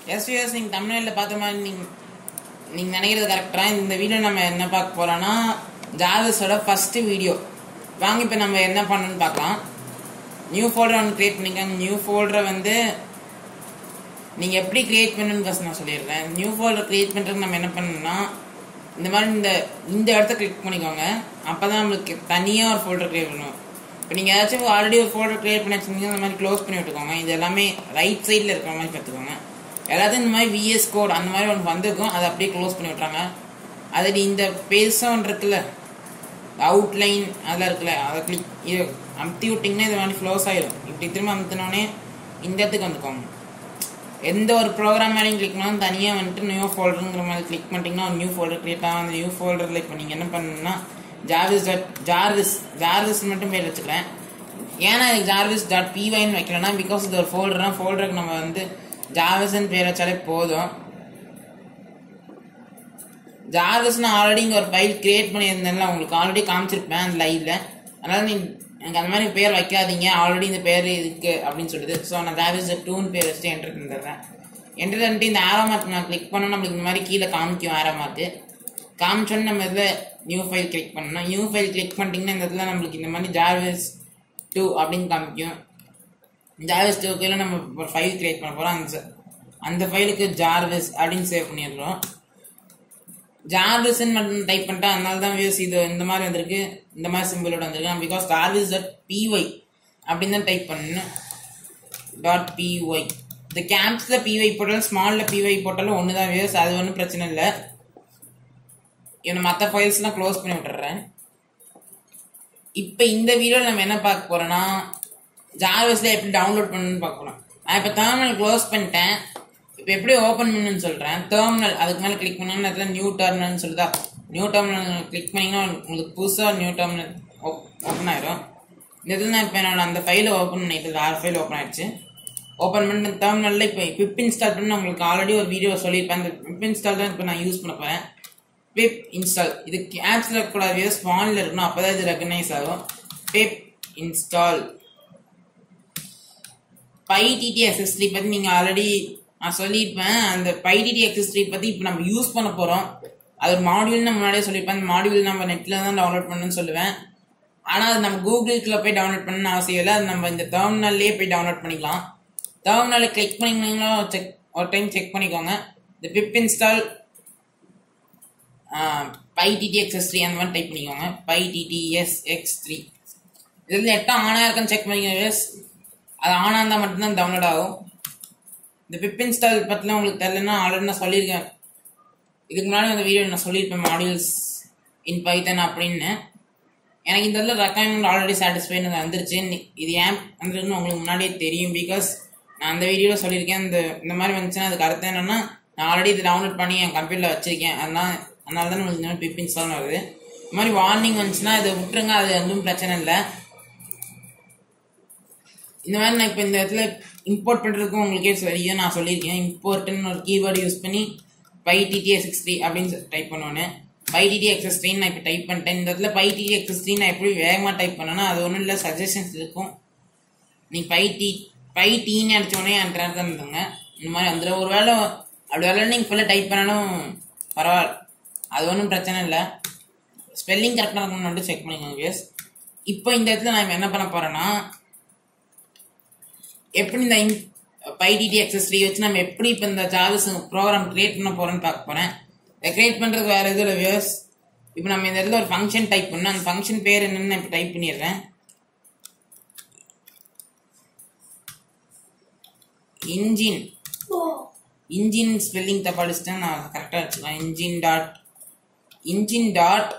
SVS நீங்கள் தமிழ்நாட்டில் பார்த்த மாதிரி நீங்கள் நீங்கள் நினைக்கிறது கரெக்டாக இந்த வீடியோ நம்ம என்ன பார்க்க போகிறோன்னா ஜாவஸோட ஃபஸ்ட்டு வீடியோ வாங்க இப்போ நம்ம என்ன பண்ணணும்னு பார்க்கலாம் நியூ ஃபோல்டர் ஒன்று க்ரியேட் பண்ணிக்கோங்க நியூ ஃபோல்டரை வந்து நீங்கள் எப்படி க்ரியேட் பண்ணணும்னு ஃபஸ்ட் நான் சொல்லிடுறேன் நியூ ஃபோல்டர் க்ரியேட் பண்ணுறதுக்கு நம்ம என்ன பண்ணணும்னா இந்த மாதிரி இந்த இந்த இடத்த கிளிக் பண்ணிக்கோங்க அப்போ தான் நம்மளுக்கு தனியாக ஒரு ஃபோல்டர் க்ரியேட் பண்ணுவோம் இப்போ நீங்கள் ஏதாச்சும் ஆல்ரெடி ஒரு ஃபோல்டர் க்ரியேட் பண்ணி வச்சிருந்தீங்க அந்த மாதிரி க்ளோஸ் பண்ணி விட்டுக்கோங்க இது எல்லாமே ரைட் சைடில் இருக்கிற மாதிரி பார்த்துக்கோங்க எல்லாத்தையும் இந்த மாதிரி விஎஸ் கோட் அந்த மாதிரி ஒன்று வந்திருக்கும் அதை அப்படியே க்ளோஸ் பண்ணி விட்றாங்க அதில் இந்த பெருசாக ஒன்று இருக்குல்ல அவுட்லைன் அதெல்லாம் இருக்குல்ல அதை கிளிக் இது அமுத்தி விட்டிங்கன்னா இது மாதிரி க்ளோஸ் ஆயிடும் இப்படி திரும்ப அமுத்தினோடனே இந்த இடத்துக்கு வந்துக்கோங்க எந்த ஒரு ப்ரோக்ராம் மேலேயும் கிளிக் பண்ணாலும் தனியாக வந்துட்டு நியூ ஃபோல்டருங்கிற மாதிரி கிளிக் பண்ணிட்டீங்கன்னா ஒரு நியூ ஃபோல்டர் க்ரியேட் ஆகும் அந்த நியூ ஃபோல்டரில் இப்போ நீங்கள் என்ன பண்ணணும்னா ஜார்விஸ் டாட் ஜார்விஸ் ஜார்விஸ் மட்டும் பேர் வச்சுக்கிறேன் ஏன்னா இதுக்கு ஜார்விஸ் டாட் பிவைன்னு வைக்கலன்னா பிகாஸ் இது ஒரு ஃபோல்டர்னா ஃபோல்டருக்கு நம்ம வந்து ஜார்விஸ்ன்னு பேர் வச்சாலே போதும் ஜார்விஸ் நான் ஆல்ரெடி இங்கே ஒரு ஃபைல் கிரியேட் பண்ணியிருந்தேன்ல உங்களுக்கு ஆல்ரெடி காமிச்சிருப்பேன் அந்த லைவ்ல அதனால நீ எனக்கு அந்த மாதிரி பேர் வைக்காதீங்க ஆல்ரெடி இந்த பேர் இருக்கு அப்படின்னு சொல்லுது ஸோ நான் ஜார்விஸ் டூன்னு பேர் வச்சுட்டு என்டர் தந்துடுறேன் என்டர் பண்ணிட்டு இந்த ஆரோ மார்க் நான் கிளிக் பண்ணோம் நம்மளுக்கு இந்த மாதிரி கீழே காமிக்கும் ஆரோ மார்க்கு காமிச்சோன்னு நம்ம இதில் நியூ ஃபைல் கிளிக் பண்ணணும் நியூ ஃபைல் கிளிக் பண்ணிட்டீங்கன்னா இந்த இடத்துல நம்மளுக்கு இந்த மாதிரி ஜார்விஸ் டூ அப்படின்னு காமிக்கும் ஜார்விஸ் டூ கீழே நம்ம ஒரு ஃபைல் கிரியேட் பண்ண போகிறோம் அந்த அந்த ஃபைலுக்கு ஜார்விஸ் அப்படின்னு சேவ் பண்ணிடுறோம் ஜார்விஸ்ன்னு மட்டும் டைப் பண்ணிட்டா அதனால தான் வியூஸ் இது இந்த மாதிரி வந்திருக்கு இந்த மாதிரி சிம்பிளோட வந்திருக்கு பிகாஸ் ஜார்விஸ் டாட் பிஒய் அப்படின்னு தான் டைப் பண்ணணும் டாட் பிஒய் இந்த கேம்ப்ஸில் பிஒய் போட்டாலும் ஸ்மாலில் பிஒய் போட்டாலும் ஒன்று தான் வியூஸ் அது ஒன்றும் பிரச்சனை இல்லை இவனை மற்ற ஃபைல்ஸ்லாம் க்ளோஸ் பண்ணி விட்டுறேன் இப்போ இந்த வீடியோவில் நம்ம என்ன பார்க்க போகிறோன்னா ஜார்விஸில் எப்படி டவுன்லோட் பண்ணணும்னு பார்க்கலாம் நான் இப்போ டெர்மினல் க்ளோஸ் பண்ணிட்டேன் இப்போ எப்படி ஓப்பன் பண்ணுன்னு சொல்கிறேன் டெர்மினல் அதுக்கு மேலே கிளிக் பண்ணோம்னா இடத்துல நியூ டெர்மினல்னு சொல்லுதா நியூ டெர்மினல் கிளிக் பண்ணிங்கன்னா உங்களுக்கு புதுசாக நியூ டெர்மினல் ஓப்பன் ஆயிடும் இந்த இதில் நான் இப்போ என்னோட அந்த ஃபைலை ஓப்பன் பண்ணிட்டு வேறு ஃபைல் ஓப்பன் ஆயிடுச்சு ஓப்பன் பண்ணி டெர்மினலில் இப்போ பிப் இன்ஸ்டால் பண்ணி உங்களுக்கு ஆல்ரெடி ஒரு வீடியோ சொல்லியிருப்பேன் அந்த பிப் இன்ஸ்டால் தான் இப்போ நான் யூஸ் பண்ண போகிறேன் பிப் இன்ஸ்டால் இது ஆப்ஸில் இருக்கக்கூடாது ஸ்மாலில் இருக்கணும் அப்போ தான் இது ரெக்கனைஸ் ஆகும் pip install pyttsx3 பற்றி நீங்கள் ஆல்ரெடி நான் சொல்லியிருப்பேன் அந்த பை டிடி எக்ஸஸ்ட்ரி பற்றி இப்போ நம்ம யூஸ் பண்ண போகிறோம் அது ஒரு மாடியூல்னு முன்னாடியே சொல்லியிருப்பேன் அந்த மாடியூல் நம்ம நெட்டில் தான் டவுன்லோட் பண்ணணும்னு சொல்லுவேன் ஆனால் அது நம்ம கூகுளுக்குள்ள போய் டவுன்லோட் பண்ணணும்னு அவசியம் இல்லை அது நம்ம இந்த டெர்மினல்லே போய் டவுன்லோட் பண்ணிக்கலாம் டெர்மினலில் கிளிக் பண்ணிங்கன்னா செக் ஒரு டைம் செக் பண்ணிக்கோங்க இந்த pip install pyttsx3 அந்த மாதிரி டைப் பண்ணிக்கோங்க பை டிடிஎஸ் எக்ஸ் த்ரீ இதில் நெட்டாக ஆனாக இருக்கான்னு செக் பண்ணிக்கோங்க எஸ் அது ஆனாக இருந்தால் மட்டும்தான் டவுன்லோட் ஆகும் இந்த பிப் இன்ஸ்டால் பற்றிலாம் உங்களுக்கு தெரியலன்னா ஆல்ரெடி நான் சொல்லியிருக்கேன் இதுக்கு முன்னாடி அந்த வீடியோ நான் சொல்லியிருப்பேன் மாடியூல்ஸ் இன் பைத்தன் அப்படின்னு எனக்கு இந்த இதில் ரெக்கார்மெண்ட் ஆல்ரெடி சாட்டிஸ்ஃபைடு வந்துருச்சு இது ஏன் வந்துருக்குன்னு உங்களுக்கு முன்னாடியே தெரியும் பிகாஸ் நான் அந்த வீடியோவில் சொல்லியிருக்கேன் இந்த இந்த மாதிரி வந்துச்சுன்னா அதுக்கு அர்த்தம் என்னென்னா நான் ஆல்ரெடி இது டவுன்லோட் பண்ணி என் கம்ப்யூட்டரில் வச்சுருக்கேன் அதனால் அதனால தான் உங்களுக்கு இந்த மாதிரி பிப் இன்ஸ்டால் வருது இந்த மாதிரி வார்னிங் வந்துச்சுன்னா இதை விட்டுருங்க அது எதுவும் பிரச்சனை இல்லை இந்த மாதிரி நான் இப்போ இந்த இடத்துல இம்போர்ட் பண்ணுறதுக்கும் உங்களுக்கே சரியாக நான் சொல்லியிருக்கேன் இம்போர்ட்னு ஒரு கீவேர்டு யூஸ் பண்ணி பை டிடி எக்ஸ் த்ரீ அப்படின்னு டைப் பண்ணுவேன்னு பை டிடி எக்ஸஸ் த்ரீ நான் இப்போ டைப் பண்ணிட்டேன் இந்த இடத்துல பை டிடி எக்ஸஸ் த்ரீ நான் எப்படி வேகமாக டைப் பண்ணேன்னா அது ஒன்றும் இல்லை சஜஷன்ஸ் இருக்கும் நீ பை டி பை டீன்னு அடிச்சோடனே என் ட்ராக் இருந்துங்க இந்த மாதிரி வந்துடும் ஒரு வேளை அப்படி வேலை நீங்கள் ஃபுல்லாக டைப் பண்ணாலும் பரவாயில்ல அது ஒன்றும் பிரச்சனை இல்லை ஸ்பெல்லிங் கரெக்டாக இருக்கணும்னு மட்டும் செக் பண்ணிக்கோங்க கேஸ் இப்போ இந்த இடத்துல நான் என்ன பண்ண போகிறேன்னா எப்படி இந்த பைடிடி எக்ஸஸ் த்ரீ வச்சு நம்ம எப்படி இப்போ இந்த ஜாவிஸ் ப்ரோக்ராம் கிரியேட் பண்ண போகிறோன்னு பார்க்க போகிறேன் இதை கிரியேட் பண்ணுறது வேறு எதுவும் இல்லை வியர்ஸ் இப்போ நம்ம இந்த இடத்துல ஒரு ஃபங்க்ஷன் டைப் பண்ணோம் அந்த ஃபங்க்ஷன் பேர் என்னன்னு நான் இப்போ டைப் பண்ணிடுறேன் இன்ஜின் இன்ஜின் ஸ்பெல்லிங் தப்பா அடிச்சிட்டேன் நான் கரெக்டாக வச்சுக்கலாம் engine dot engine dot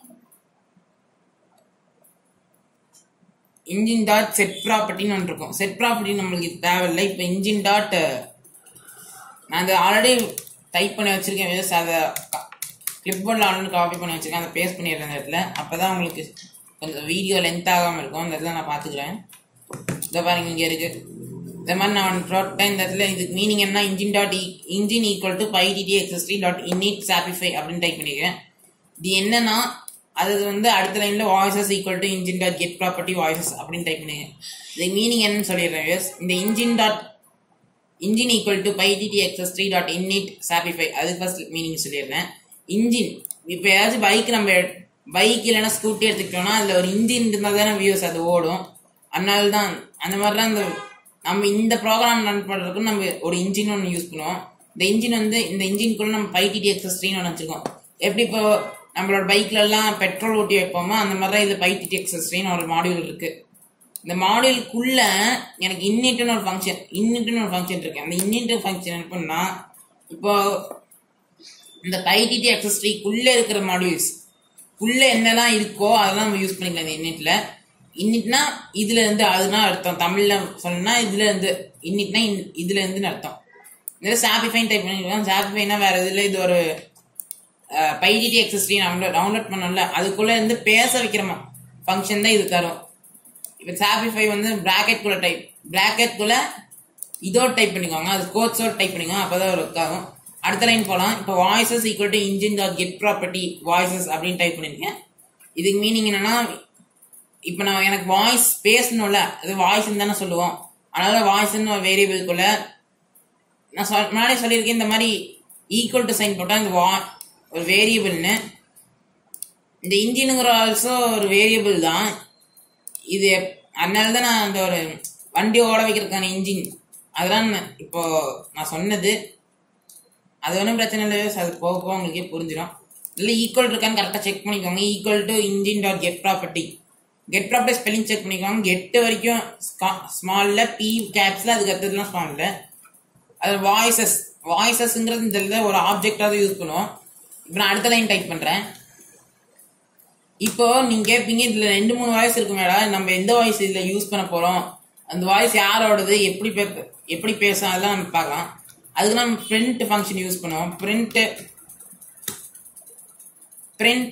engine dot set ப்ராப்பர்ட்டின்னு ஒன்று இருக்கும் செட் ப்ராப்பர்ட்டி நம்மளுக்கு தேவையில்லை இப்போ இன்ஜின் டாட் நான் அதை ஆல்ரெடி டைப் பண்ணி வச்சுருக்கேன் வேஸ் அதை கிளிப் போர்டில் ஆல்ரெடி காப்பி பண்ணி வச்சுருக்கேன் அதை பேஸ்ட் பண்ணிடுறேன் அந்த இடத்துல அப்போ தான் உங்களுக்கு கொஞ்சம் வீடியோ லென்த் ஆகாமல் இருக்கும் அந்த இடத்துல நான் பார்த்துக்கிறேன் இதை பாருங்க இங்கே இருக்குது இந்த மாதிரி நான் போட்டேன் இந்த இடத்துல இதுக்கு மீனிங் என்ன engine dot engine equal to pyttsx3 dot init SAPI five அப்படின்னு டைப் பண்ணிக்கிறேன் இது என்னன்னா அது வந்து அடுத்த லைன்ல voices equal to engine dot get property voices அப்படின்னு டைப் பண்ணுங்க இது மீனிங் என்னன்னு சொல்லிடுறேன் எஸ் இந்த engine dot engine equal to pyttsx3 dot init SAPI five அது ஃபர்ஸ்ட் மீனிங் சொல்லியிருந்தேன் இன்ஜின் இப்போ ஏதாச்சும் பைக் நம்ம பைக் இல்லைன்னா ஸ்கூட்டி எடுத்துக்கிட்டோம்னா அதில் ஒரு இன்ஜின் இருந்தால் தானே வியூஸ் அது ஓடும் அதனால தான் அந்த மாதிரி தான் இந்த நம்ம இந்த ப்ரோக்ராம் ரன் பண்ணுறதுக்கு நம்ம ஒரு இன்ஜின் ஒன்று யூஸ் பண்ணுவோம் இந்த இன்ஜின் வந்து இந்த இன்ஜின்குள்ள நம்ம பை டிடி எக்ஸஸ் த்ரீன்னு ஒன்று வச்சுருக்கோம் எப்படி இப்போ நம்மளோட பைக்ல எல்லாம் பெட்ரோல் ஊட்டி வைப்போமோ அந்த மாதிரி தான் இது பை டிடி எக்ஸஸ் த்ரீன்னு ஒரு மாடியூல் இருக்கு இந்த மாடியூலுக்குள்ள எனக்கு இன்னிட்டுன்னு ஒரு ஃபங்க்ஷன் இன்னிட்டுன்னு ஒரு ஃபங்க்ஷன் இருக்கு அந்த இன்னிட்டு ஃபங்க்ஷன் என்ன பண்ணா இப்போ இந்த பைடிடி அக்சஸ்ட்ரிக்குள்ள இருக்கிற மாடியூல்ஸ் உள்ள என்னெல்லாம் இருக்கோ அதெல்லாம் நம்ம யூஸ் பண்ணிக்கலாம் இந்த இன்னிட்ல இன்னிட்னா இதுல இருந்து அதுனா அர்த்தம் தமிழ்ல சொல்லணும்னா இதுல இருந்து இன்னிட்னா இன்- இதுல இருந்துன்னு அர்த்தம் இதில் சாப்பிஃபைன் டைப் பண்ணிக்கலாம் சாப்பிஃபைனா வேற இதுல இது ஒரு பைடிடி எக்ஸஸ்ட்ரி டவுன்லோட் டவுன்லோட் பண்ணோம்ல அதுக்குள்ள இருந்து பேச வைக்கிற ஃபங்க்ஷன் தான் இது தரும் இப்போ சாப்பிஃபை வந்து பிராக்கெட் குள்ள டைப் பிராக்கெட் குள்ள இதோட டைப் பண்ணிக்கோங்க அது கோட்ஸோட டைப் பண்ணிக்கோங்க அப்பதான் ஒர்க் ஆகும் அடுத்த லைன் போகலாம் இப்போ voices equal to engine dot get property voices அப்படின்னு டைப் பண்ணிருக்கேன் இதுக்கு மீனிங் என்னன்னா இப்போ நான் எனக்கு வாய்ஸ் பேசணும்ல அது வாய்ஸ் தானே சொல்லுவோம் அதனால வாய்ஸ்ன்னு ஒரு வேரியபிள்குள்ள நான் சொல் முன்னாடி சொல்லியிருக்கேன் இந்த மாதிரி ஈக்குவல் டு சைன் போட்டால் இந்த வா ஒரு வேரியபிள்னு இந்த இன்ஜினுங்கிற ஆல்சோ ஒரு வேரியபிள் தான் இது எப்- அதனால தான் நான் அந்த ஒரு வண்டி ஓட வைக்கிறதுக்கான இன்ஜின் அதெல்லாம் நான் இப்போ நான் சொன்னது அது ஒன்றும் பிரச்சனை இல்லை அது போக போக உங்களுக்கே புரிஞ்சிடும் இல்லை ஈக்குவல் இருக்கான்னு கரெக்டாக செக் பண்ணிக்கோங்க equal to engine dot get property get property spelling check பண்ணிக்கோங்க கெட்டு வரைக்கும் ஸ்மாலில் பி கேப்ஸில் அதுக்கு அடுத்ததுலாம் ஸ்மாலில் அது வாய்ஸஸ் வாய்ஸஸ்ங்கிறது இந்த இதில் ஒரு ஆப்ஜெக்டாக யூஸ் பண்ணுவோம் இப்போ நான் அடுத்த லைன் டைப் பண்ணுறேன் இப்போ நீங்க கேட்பீங்க இதுல ரெண்டு மூணு வாய்ஸ் இருக்குமேடா நம்ம எந்த வாய்ஸ் இதுல யூஸ் பண்ண போறோம் அந்த வாய்ஸ் யாரோடது எப்படி பே எப்படி பேசும் அதெல்லாம் நம்ம பார்க்கலாம் அதுக்கு நம்ம print ஃபங்க்ஷன் யூஸ் பண்ணுவோம் print print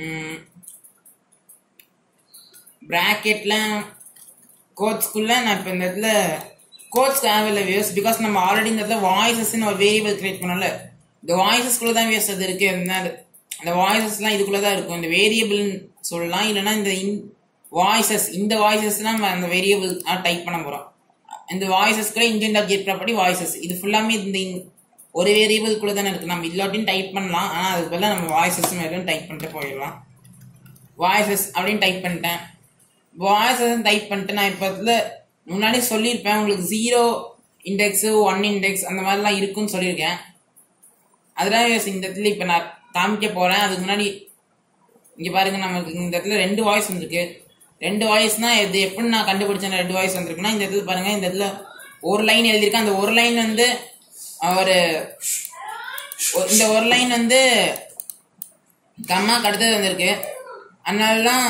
ப்ராக்கெட்ல கோட்ஸ்குள்ள நான் இப்போ இந்த இடத்துல கோட்ஸ் தேவையில்லை வியூஸ் பிகாஸ் நம்ம ஆல்ரெடி இந்த இடத்துல வாய்ஸஸ்ன்னு ஒரு வேரியபிள் கிரியேட் பண்ணோம்ல இந்த வாய்ஸஸ்குள்ள தான் வியூஸ் அது இருக்கு அதனால அந்த வாய்ஸஸ்லாம் இதுக்குள்ள தான் இருக்கும் இந்த வேரியபிள் சொல்லலாம் இல்லைன்னா இந்த வாய்ஸஸ் இந்த வாய்ஸஸ்லாம் நம்ம அந்த வேரியபிள் டைப் பண்ண போறோம் இந்த வாய்ஸஸ்க்குள்ள engine dot get property voices இது ஃபுல்லாமே இந்த in- ஒரு வேரியபிள்குள்ள தானே இருக்கு நம்ம இல்லாட்டியும் டைப் பண்ணலாம் ஆனால் அதுக்கு பதிலாக நம்ம வாய்ஸஸ் எதுவும் டைப் பண்ணிட்டு போயிடலாம் வாய்ஸஸ் அப்படின்னு டைப் பண்ணிட்டேன் வாய்ஸஸ் டைப் பண்ணிட்டு நான் இப்போ இதில் முன்னாடி சொல்லியிருப்பேன் உங்களுக்கு ஜீரோ இண்டெக்ஸு ஒன் இண்டெக்ஸ் அந்த மாதிரிலாம் இருக்குன்னு சொல்லியிருக்கேன் அதெல்லாம் yes, இந்த இடத்துல இப்போ நான் காமிக்க போகிறேன் அதுக்கு முன்னாடி இங்கே பாருங்க நமக்கு இந்த இடத்துல ரெண்டு வாய்ஸ் வந்திருக்கு ரெண்டு வாய்ஸ்னா இது எப்படி நான் கண்டுபிடிச்சேன் ரெண்டு வாய்ஸ் வந்திருக்குன்னா இந்த இடத்துல பாருங்க இந்த இடத்துல ஒரு லைன் எழுதியிருக்கேன் அந்த ஒரு லைன் வந்து ஒரு ஒ- இந்த ஒரு லைன் வந்து கம்மாக்கு அடுத்தது வந்திருக்கு அதனால தான்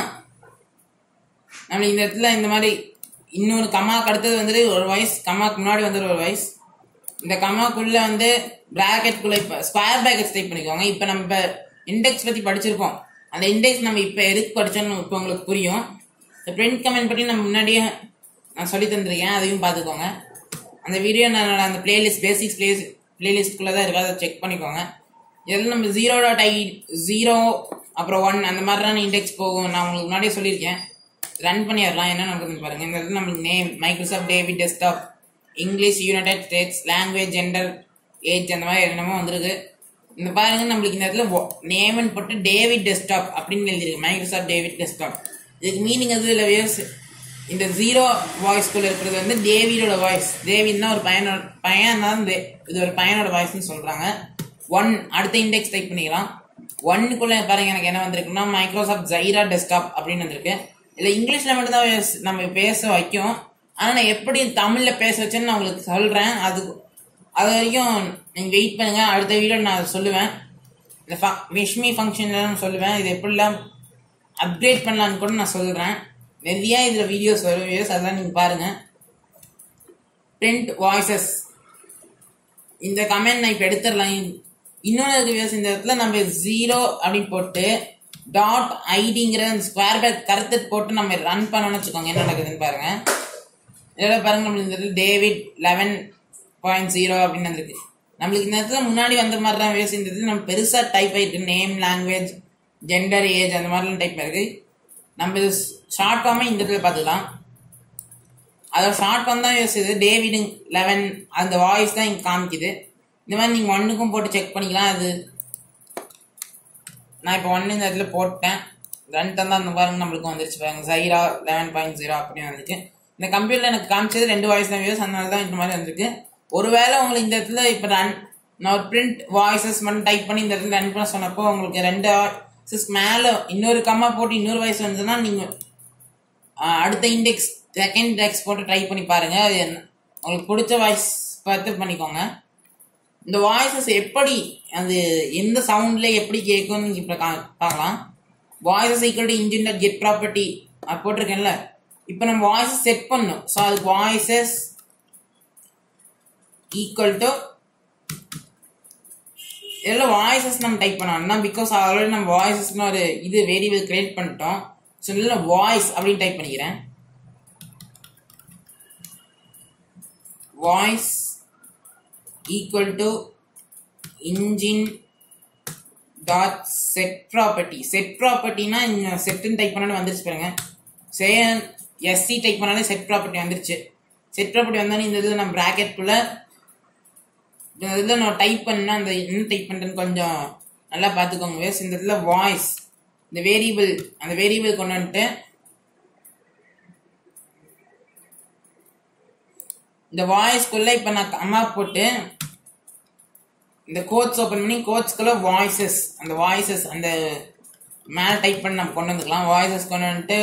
நம்ம இந்த இடத்துல இந்த மாதிரி இன்னொரு கம்மாக்கு அடுத்தது வந்துட்டு ஒரு வாய்ஸ் கம்மாக்கு முன்னாடி வந்து ஒரு வாய்ஸ் இந்த கம்மாக்குள்ள வந்து பிராக்கெட்குள்ள இப்போ ஸ்கொயர் பிராக்கெட்ஸ் டைப் பண்ணிக்கோங்க இப்போ நம்ம இண்டெக்ஸ் பற்றி படிச்சிருப்போம் அந்த இண்டெக்ஸ் நம்ம இப்போ எதுக்கு படிச்சோம்னு இப்போ உங்களுக்கு புரியும் இந்த பிரிண்ட் கமெண்ட் பற்றி நம்ம முன்னாடியே நான் சொல்லி தந்திருக்கேன் அதையும் பார்த்துக்கோங்க அந்த வீடியோ நான் அந்த பிளேலிஸ்ட் பேசிக்ஸ் பிளேஸ் பிளேலிஸ்ட்குள்ளே தான் இருக்கு அதை செக் பண்ணிக்கோங்க இதில் நம்ம ஜீரோ டாட் ஐ ஜீரோ அப்புறம் ஒன் அந்த மாதிரிலாம் இண்டெக்ஸ் போகும் நான் உங்களுக்கு முன்னாடியே சொல்லியிருக்கேன் ரன் பண்ணிடலாம் என்ன நடக்குதுன்னு பாருங்க இந்த இடத்துல நம்மளுக்கு name Microsoft David desktop English United States language gender age அந்த மாதிரி என்னமோ வந்திருக்கு இந்த பாருங்க நம்மளுக்கு இந்த இடத்துல நேம்னு போட்டு டேவிட் டெஸ்க்டாப் அப்படின்னு எழுதிருக்கு மைக்ரோசாஃப்ட் டேவிட் டெஸ்க்டாப் இதுக்கு மீனிங் அது இல்லை வியூஸ் இந்த ஜீரோ வாய்ஸ்குள்ள இருக்கிறது வந்து டேவிடோட வாய்ஸ் டேவிட்னா ஒரு பையனோட பையன் தான் தே- இது ஒரு பையனோட வாய்ஸ்னு சொல்றாங்க ஒன் அடுத்த இண்டெக்ஸ் டைப் பண்ணிக்கலாம் ஒன்னுக்குள்ள பாருங்க எனக்கு என்ன வந்திருக்குன்னா மைக்ரோசாஃப்ட் ஜைரா டெஸ்க்டாப் அப்படின்னு வந்திருக்கு இல்ல இங்கிலீஷ்ல மட்டும்தான் பேச- நம்ம பேச வைக்கும் ஆனா நான் எப்படி தமிழ்ல பேச வச்சேன்னு நான் உங்களுக்கு சொல்றேன் அது அது வரைக்கும் நீங்க வெயிட் பண்ணுங்க அடுத்த வீடியோ நான் சொல்லுவேன் இந்த விஷ்மி ஃபங்க்ஷன்ல நான் சொல்லுவேன் இது எப்படிலாம் அப்கிரேட் பண்ணலான்னு கூட நான் சொல்றேன் நிறைய இதுல வீடியோஸ் வரும் வீடியோஸ் அதெல்லாம் நீங்க பாருங்க print வாய்ஸஸ் இந்த கமெண்ட் நான் இப்போ எடுத்துடலாம் இன்னொன்று இருக்கு viewers, இந்த இடத்துல நம்ம ஜீரோ அப்படின்னு போட்டு டாட் ஐடிங்கிற அந்த ஸ்கொயர் பேக் கருத்து போட்டு நம்ம ரன் பண்ணோம்னு வச்சுக்கோங்க என்ன நடக்குதுன்னு பாருங்க இதில் பாருங்க நம்மளுக்கு இந்த இடத்துல டேவிட் லெவன் பாயிண்ட் ஜீரோ அப்படின்னு வந்திருக்கு நம்மளுக்கு இந்த இடத்துல முன்னாடி வந்த மாதிரி தான் viewers, இந்த இடத்துல நம்ம பெருசாக டைப் ஆயிருக்கு நேம் லாங்குவேஜ் ஜெண்டர் ஏஜ் அந்த மாதிரிலாம் டைப் ஆயிருக்கு நம்ம இது ஷார்ட் ஃபார்மே இந்த இடத்துல பார்த்துக்கலாம் அதோட ஷார்ட் ஃபார்ம் தான் யூஸ் இது டேவிட் லெவன் அந்த வாய்ஸ் தான் இங்கே காமிக்குது இந்த மாதிரி நீங்கள் ஒன்றுக்கும் போட்டு செக் பண்ணிக்கலாம் அது நான் இப்போ ஒன்று இந்த இடத்துல போட்டேன் ரெண்டு தான் அந்த பாருங்க நம்மளுக்கு வந்துருச்சு பாருங்க ஜைரா லெவன் பாயிண்ட் ஜீரோ அப்படின்னு வந்துருக்கு இந்த கம்ப்யூட்டரில் எனக்கு காமிச்சது ரெண்டு வாய்ஸ் தான் வியூஸ் அதனால தான் இந்த மாதிரி வந்திருக்கு ஒருவேளை உங்களுக்கு இந்த இடத்துல இப்போ ரன் நான் ஒரு பிரிண்ட் வாய்ஸஸ் மட்டும் டைப் பண்ணி இந்த இடத்துல ரன் பண்ண சொன்னப்போ உங்களுக்கு ரெண்டு வாய்ஸஸ் மேலே இன்னொரு கம்மா போட்டு இன்னொரு வாய்ஸ் வந்ததுன்னா நீங்கள் அடுத்த இண்டெக்ஸ் செகண்ட் இண்டெக்ஸ் போட்டு ட்ரை பண்ணி பாருங்க அது என்ன உங்களுக்கு பிடிச்ச வாய்ஸ் பார்த்து பண்ணிக்கோங்க இந்த வாய்ஸஸ் எப்படி அது எந்த சவுண்ட்ல எப்படி கேட்கும்னு நீங்க இப்போ கா- பார்க்கலாம் voices equal to engine dot get property போட்டிருக்கேன்ல இப்போ நம்ம வாய்ஸஸ் செட் பண்ணணும் ஸோ அதுக்கு வாய்ஸஸ் ஈக்குவல் டு இதில் வாய்ஸஸ் நம்ம டைப் பண்ணோம்னா பிகாஸ் ஆல்ரெடி நம்ம வாய்ஸஸ்னு ஒரு இது வேரியபிள் கிரியேட் பண்ணிட்டோம் ஸோ இல்லை வாய்ஸ் அப்படின்னு டைப் பண்ணிக்கிறேன் voice equal to engine dot set property set ப்ராப்பர்ட்டினா செட்டுன்னு டைப் பண்ணாலும் வந்துருச்சு பாருங்க சே எஸ்சி டைப் பண்ணாலே செட் ப்ராப்பர்ட்டி வந்துருச்சு செட் ப்ராப்பர்ட்டி வந்தாலும் இந்த இதில் நம்ம ப்ராக்கெட்டுக்குள்ள இந்த இதில் நான் டைப் பண்ணா அந்த என்ன டைப் பண்ணுறேன்னு கொஞ்சம் நல்லா பார்த்துக்கோங்க வேஸ் இந்த இதில் வாய்ஸ் இந்த வேரியபிள் அந்த வேரியபிள் கொண்டு வந்துட்டு இந்த வாய்ஸ்க்குள்ள இப்போ நான் அம்மா போட்டு இந்த கோட்ஸ் ஓப்பன் பண்ணி கோட்ஸ்க்குள்ள வாய்ஸஸ் அந்த வாய்ஸஸ் அந்த மேலே டைப் பண்ணி நம்ம கொண்டு வந்துக்கலாம் வாய்ஸஸ் கொண்டு வந்துட்டு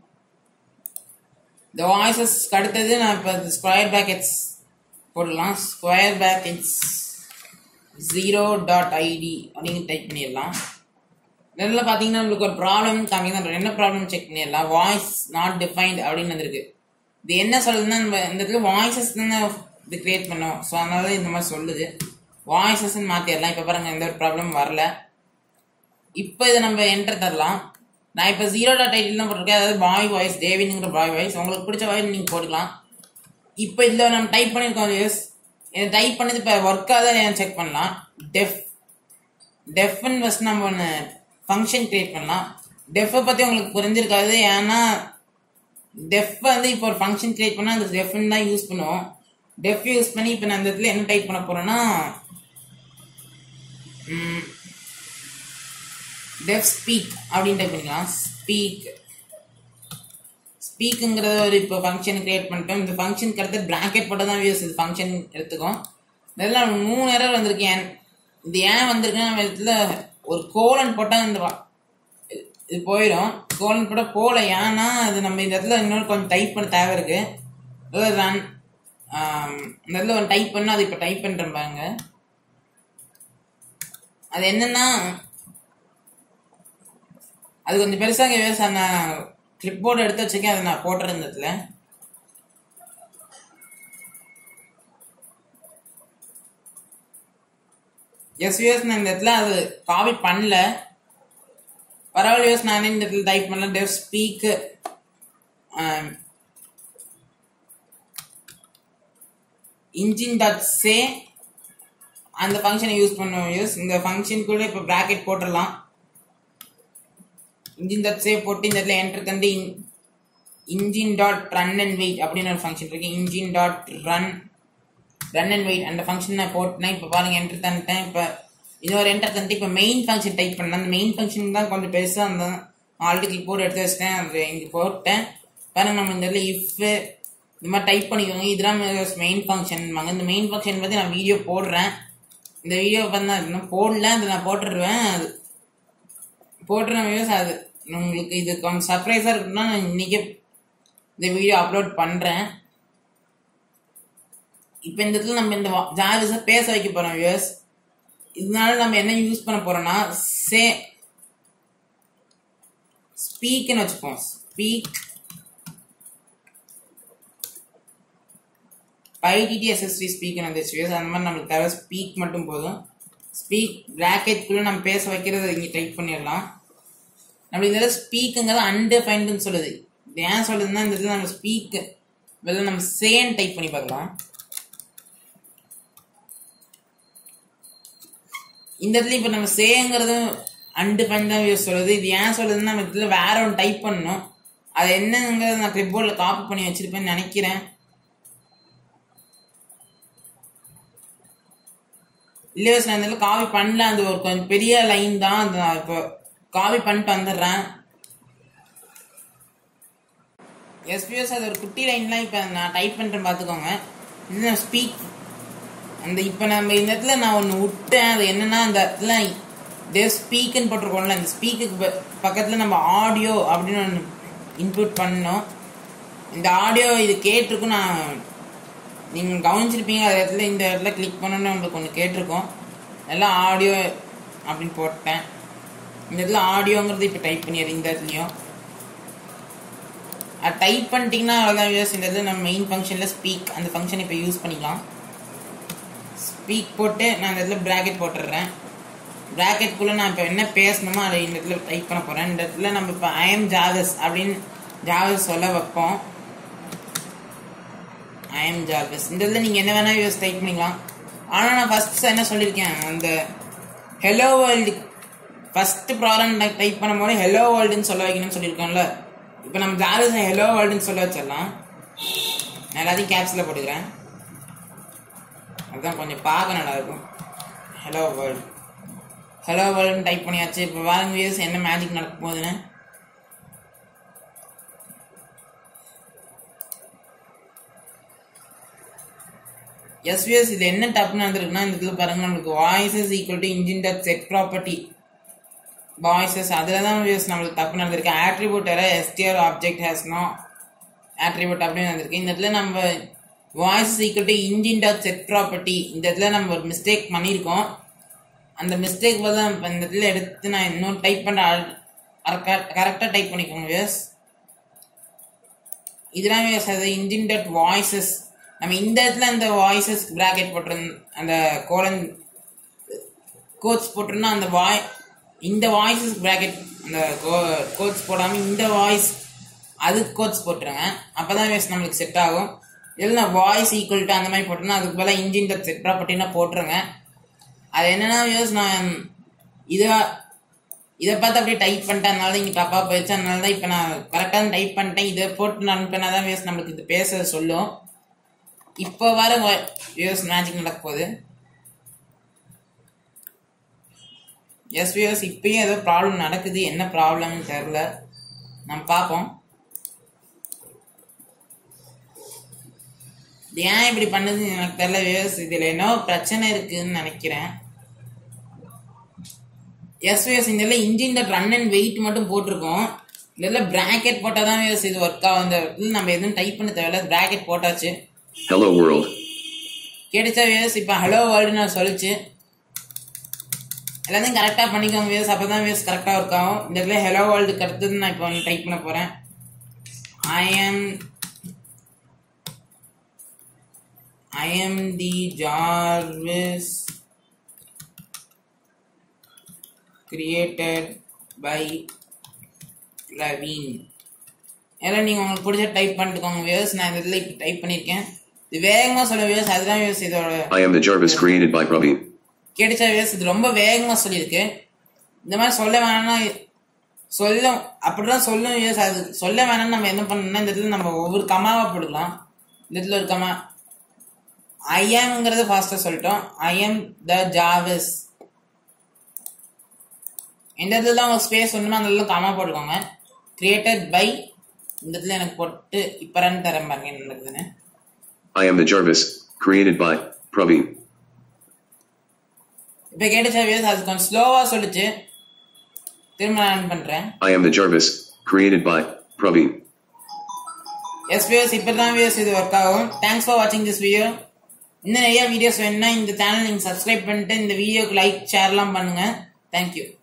இந்த வாய்ஸஸ்க்கு அடுத்தது நான் இப்போ ஸ்கொயர் பேக்கெட்ஸ் போடலாம் square brackets zero dot ID அப்படின்னு டைப் பண்ணிடலாம் இதில் பார்த்தீங்கன்னா நம்மளுக்கு ஒரு ப்ராப்ளம் காமிக்குது என்ன ப்ராப்ளம் செக் பண்ணிடலாம் வாய்ஸ் நாட் டிஃபைன்ட் அப்படின்னு வந்திருக்கு இது என்ன சொல்லுதுன்னா நம்ம இந்த இடத்துல வாய்ஸஸ் தானே இது கிரியேட் பண்ணோம் ஸோ அதனால தான் இந்த மாதிரி சொல்லுது வாய்ஸஸ்ன்னு மாற்றிடலாம் இப்போ பாருங்க எந்த ஒரு ப்ராப்ளம் வரல இப்போ இதை நம்ம என்டர் தரலாம் நான் இப்போ ஜீரோ டாட் ஐடியில் தான் போட்டிருக்கேன் அதாவது பாய் வாய்ஸ் டேவினுங்கிற பாய் வாய்ஸ் உங்களுக்கு பிடிச்ச வாய்ஸ் நீங்கள் போட்டுக்கலாம் இப்போ இதில் நம்ம டைப் பண்ணியிருக்கோம் எஸ் டைப் பண்ணது இப்போ ஒர்க் ஆகுதா செக் பண்ணலாம் டெஃப் டெஃப்னு ஃபஸ்ட் நம்ம ஒன்று ஃபங்க்ஷன் கிரியேட் பண்ணலாம் டெஃப்பை பற்றி உங்களுக்கு புரிஞ்சிருக்காது ஏன்னா டெஃப் வந்து இப்போ ஒரு ஃபங்க்ஷன் கிரியேட் பண்ணால் அந்த டெஃப்னு தான் யூஸ் பண்ணுவோம் டெஃப் யூஸ் பண்ணி இப்போ நான் அந்த இடத்துல என்ன டைப் பண்ண போகிறேன்னா டெஃப் ஸ்பீக் அப்படின்னு டைப் பண்ணிக்கலாம் ஸ்பீக் ஸ்பீக்குங்கிறத ஒரு இப்போ ஃபங்க்ஷன் கிரியேட் பண்ணிட்டோம் இந்த ஃபங்க்ஷனுக்கு அடுத்து பிராக்கெட் போட்டு தான் யூஸ் இது ஃபங்க்ஷன் எடுத்துக்கும் இதெல்லாம் மூணு எரர் வந்திருக்கு ஏன் இது ஏன் வந்திருக்குன்னா நம்ம இடத்துல ஒரு கோலன் போட்டால் இந்த வ- இது போயிடும் கோலன் போட போகல ஏன்னா அது நம்ம இந்த இடத்துல இன்னொரு கொஞ்சம் டைப் பண்ண தேவை இருக்கு அதாவது ரன் இந்த இடத்துல ஒரு டைப் பண்ணால் அது இப்போ டைப் பண்ணுறேன் பாருங்க அது என்னன்னா அது கொஞ்சம் பெருசாக விவசாய நான் கிளிப் போர்டு எடுத்து வச்சிருக்கேன் அதை நான் போட்டுறேன் இந்த இடத்துல எஸ் யூஎஸ் நான் இந்த இடத்துல அது காப்பி பண்ணல பரவாயில்ல யூஎஸ் நான் இந்த இடத்துல டைப் பண்ணல def speak engine dot say அந்த ஃபங்க்ஷனை யூஸ் பண்ணுவோம் யூஸ் இந்த ஃபங்க்ஷனுக்குள்ள இப்போ ப்ராக்கெட் போட்டுடலாம் இன்ஜின் டாட் சேவ் போட்டு இந்த இடத்துல என்டர் தந்து engine dot run and wait அப்படின்னு ஒரு ஃபங்க்ஷன் இருக்கு engine dot run run and wait அந்த ஃபங்க்ஷன் நான் போட்டேன் இப்போ பாருங்க என்டர் தந்துட்டேன் இப்போ இன்னொரு என்டர் தந்துட்டு இப்போ மெயின் ஃபங்க்ஷன் டைப் பண்ணேன் அந்த மெயின் ஃபங்க்ஷன் தான் கொஞ்சம் பெருசாக அந்த ஆல்ரெடி கிளிக் போர்டு எடுத்து வச்சிட்டேன் அது இங்கே போட்டேன் பாருங்க நம்ம இந்த இடத்துல இஃப் இந்த மாதிரி டைப் பண்ணிக்கோங்க இதெல்லாம் மெயின் ஃபங்க்ஷன் இந்த மெயின் ஃபங்க்ஷன் பற்றி நான் வீடியோ போடுறேன் இந்த வீடியோ பார்த்தா இன்னும் போடல அதை நான் போட்டுருவேன் அது போட்டுறேன் வியூஸ் அது உங்களுக்கு இது கொஞ்சம் சர்ப்ரைஸாக இருக்குன்னா நான் இன்றைக்கே இந்த வீடியோ அப்லோட் பண்ணுறேன் இப்போ இந்த இடத்துல நம்ம இந்த ஜாலிஸை பேச வைக்க போகிறோம் வியூஸ் இதனால நம்ம என்ன யூஸ் பண்ண போகிறோம்னா சே ஸ்பீக்னு வச்சுப்போம் ஸ்பீக் ஐடிடி எஸ்எஸ்டி ஸ்பீக்னு வந்துச்சு வியூஸ் அந்த மாதிரி நம்மளுக்கு தேவை ஸ்பீக் மட்டும் போதும் ஸ்பீக் ப்ராக்கெட்குள்ளே நம்ம பேச வைக்கிறது இங்கே டைப் பண்ணிடலாம் நம்ம இந்த இடத்துல ஸ்பீக்குங்கிறது அன்டிஃபைன்டுன்னு சொல்லுது இது ஏன் சொல்லுதுன்னா இந்த இடத்துல நம்ம ஸ்பீக் பதில் நம்ம சேன் டைப் பண்ணி பார்க்கலாம் இந்த இடத்துல இப்போ நம்ம சேங்கிறது அன்டிஃபைன் தான் யூஸ் சொல்லுது இது ஏன் சொல்லுதுன்னா நம்ம இதில் வேற ஒன்று டைப் பண்ணணும் அது என்னங்கிறத நான் கிளிப் போர்டில் காப்பி பண்ணி வச்சிருப்பேன்னு நினைக்கிறேன் இல்லை வியூஸ் நான் இந்த இடத்துல காப்பி பண்ணல அந்த ஒரு கொஞ்சம் பெரிய லைன் தான் அந்த நான் இப்போ காப்பி பண்ணிட்டு வந்துடுறேன் எஸ்பிஎஸ் அது ஒரு குட்டி லைன்லாம் இப்போ நான் டைப் பண்ணுறேன் பார்த்துக்கோங்க இது நான் ஸ்பீக் அந்த இப்போ நம்ம இந்த இடத்துல நான் ஒன்று விட்டேன் அது என்னன்னா அந்த இடத்துல தே ஸ்பீக்குன்னு போட்டிருக்கோம்ல அந்த ஸ்பீக்குக்கு பக்கத்தில் நம்ம ஆடியோ அப்படின்னு ஒன்று இன்புட் பண்ணோம் இந்த ஆடியோ இது கேட்டிருக்கும் நான் நீங்கள் கவனிச்சிருப்பீங்க அது இடத்துல இந்த இடத்துல கிளிக் பண்ணோன்னு உங்களுக்கு ஒன்று கேட்டிருக்கோம் எல்லாம் ஆடியோ அப்படின்னு போட்டேன் இந்த இடத்துல ஆடியோங்கிறது இப்போ டைப் பண்ணிடுறேன் இந்த இடத்துலையும் அது டைப் பண்ணிட்டீங்கன்னா அவ்வளோதான் யூஸ் இந்த இடத்துல நம்ம மெயின் ஃபங்க்ஷனில் ஸ்பீக் அந்த ஃபங்க்ஷன் இப்போ யூஸ் பண்ணிக்கலாம் ஸ்பீக் போட்டு நான் இந்த இடத்துல ப்ராக்கெட் போட்டுடுறேன் ப்ராக்கெட்குள்ளே நான் இப்போ என்ன பேசணுமோ அதை இந்த இடத்துல டைப் பண்ண போகிறேன் இந்த இடத்துல நம்ம இப்போ ஐஎம் ஜாவஸ் அப்படின்னு ஜாவஸ் சொல்ல வைப்போம் ஐஎம் ஜாவஸ் இந்த இடத்துல நீங்கள் என்ன வேணால் யூஸ் டைப் பண்ணிக்கலாம் ஆனால் நான் ஃபஸ்ட் என்ன சொல்லியிருக்கேன் அந்த hello world first problem type பண்ணும்போது ஹெலோ வேர்ல்டுன்னு சொல்ல வைக்கணும்னு சொல்லியிருக்கோம்ல இப்போ நம்ம ஜாவஸ் ஹெலோ வேர்ல்டுன்னு சொல்ல வச்சிடலாம் நான் எல்லாத்தையும் கேப்ஸில் போட்டுக்கிறேன் அதுதான் கொஞ்சம் பார்க்க நல்லா இருக்கும் ஹலோ வேர்ல்டு ஹலோ வேர்ல்டுன்னு டைப் பண்ணியாச்சு இப்போ வாங்க வியூஸ் என்ன மேஜிக் நடக்க போகுதுன்னு எஸ் விஎஸ் இது என்ன டப் நடந்திருக்குன்னா இந்த இதில் பாருங்க நம்மளுக்கு voices equal to engine dot set property voices அதில் தான் வியூஸ் நம்மளுக்கு தப்பு நடந்திருக்கு ஆட்ரிபியூட் வேற STR object has no attribute அப்படின்னு வந்திருக்கு இந்த இடத்துல நம்ம voice equal to engine dot set property இந்த இடத்துல நம்ம ஒரு மிஸ்டேக் பண்ணியிருக்கோம் அந்த மிஸ்டேக் பதில் இப்போ இந்த இடத்துல எடுத்து நான் இன்னும் டைப் பண்ணுற கரெக்டாக டைப் பண்ணிக்கோங்க வியஸ் இதெல்லாம் வியஸ் அது இன்ஜின் டாட் வாய்ஸஸ் நம்ம இந்த இடத்துல இந்த வாய்ஸஸ் ப்ராக்கெட் போட்டிருந்த அந்த கோலன் கோட்ஸ் போட்டிருந்தா அந்த வாய் இந்த வாய்ஸஸ் ப்ராக்கெட் அந்த கோட்ஸ் போடாமல் இந்த வாய்ஸ் அது கோட்ஸ் போட்டுருங்க அப்போ தான் வேஸ் நம்மளுக்கு செட் ஆகும் இதில் நான் வாய்ஸ் ஈக்குவல் டு அந்த மாதிரி போட்டேன்னா அதுக்கு பதிலாக இன்ஜின் டாட் செட் ப்ராப்பர்ட்டினா போட்டுருங்க அது என்னன்னா யோஸ் நான் இதை இதை பார்த்து அப்படியே டைப் பண்ணிட்டேன் அதனால இங்கே தப்பாக போயிடுச்சு அதனால தான் இப்போ நான் கரெக்டாக டைப் பண்ணிட்டேன் இதை போட்டு நான் அனுப்பினா தான் வேஸ் நம்மளுக்கு இது பேச சொல்லும் இப்போ வர வியூஸ் மேஜிக் நடக்க போகுது எஸ் வியூஸ் இப்பயும் ஏதோ ப்ராப்ளம் நடக்குது என்ன ப்ராப்ளம்னு தெரில நம்ம பார்ப்போம் இது ஏன் இப்படி பண்ணுதுன்னு எனக்கு தெரியல வியூஸ் இதில் என்ன பிரச்சனை இருக்குன்னு நினைக்கிறேன் எஸ் வியூஸ் இந்த engine the run and wait மட்டும் போட்டிருக்கோம் இதில் பிராக்கெட் போட்டால் தான் வியூஸ் இது ஒர்க் ஆகும் இந்த இதில் நம்ம எதுவும் டைப் பண்ண தேவையில்ல பிராக்கெட் போட்டாச்சு Hello world. கிடைச்சா வியூஸ் இப்போ ஹலோ வேர்ல்டு நான் சொல்லிச்சு எல்லாத்தையும் கரெக்டாக பண்ணிக்கோங்க வியூஸ் அப்போ தான் வியூஸ் கரெக்டாக ஒர்க் ஆகும் இந்த இடத்துல ஹலோ வேர்ல்டுக்கு அடுத்தது நான் இப்போ டைப் பண்ண போகிறேன் I am I am the Jarvis created by Raveen எல்லாம் நீங்கள் உங்களுக்கு பிடிச்ச டைப் பண்ணிட்டுக்கோங்க வியூஸ் நான் இதில் இப்போ டைப் பண்ணியிருக்கேன் இது வேகமாக சொல்ல வியூஸ் அதுதான் வியூஸ் இதோட I am the Jarvis created by Praveen. கிடைச்ச வியூஸ் இது ரொம்ப வேகமாக சொல்லியிருக்கு இந்த மாதிரி சொல்ல வேணாம்னா சொல்ல அப்படிதான் சொல்லும் வியூஸ் அது சொல்ல வேணாம்னு நம்ம என்ன பண்ணணும்னா இந்த இடத்துல நம்ம ஒவ்வொரு கமாவாக போட்டுக்கலாம் இந்த இடத்துல ஒரு கமா ஐஎம்ங்கிறது ஃபாஸ்ட்டாக சொல்லிட்டோம் ஐஎம் த ஜாவிஸ் எந்த இடத்துல தான் உங்களுக்கு ஸ்பேஸ் ஒன்றுமோ அந்த இடத்துல கமா போட்டுக்கோங்க கிரியேட்டட் பை இந்த இடத்துல எனக்கு போட்டு இப்போ ரன் தரேன் பாருங்க என்ன நடக்குதுன்னு I am the Jarvis created by Praveen. இப்போ கேட்டுச்சா வியூஸ் அது கொஞ்சம் ஸ்லோவாக சொல்லிச்சு திரும்ப நான் ரன் பண்ணுறேன் I am the Jarvis created by Praveen. Yes views இப்போ தான் வியூஸ் இது ஒர்க் ஆகும் தேங்க்ஸ் ஃபார் வாட்சிங் திஸ் வீடியோ இன்னும் நிறைய வீடியோஸ் வேணும்னா இந்த சேனல் நீங்கள் சப்ஸ்கிரைப் பண்ணிட்டு இந்த வீடியோக்கு லைக் ஷேர்லாம் பண்ணுங்கள் தேங்க்யூ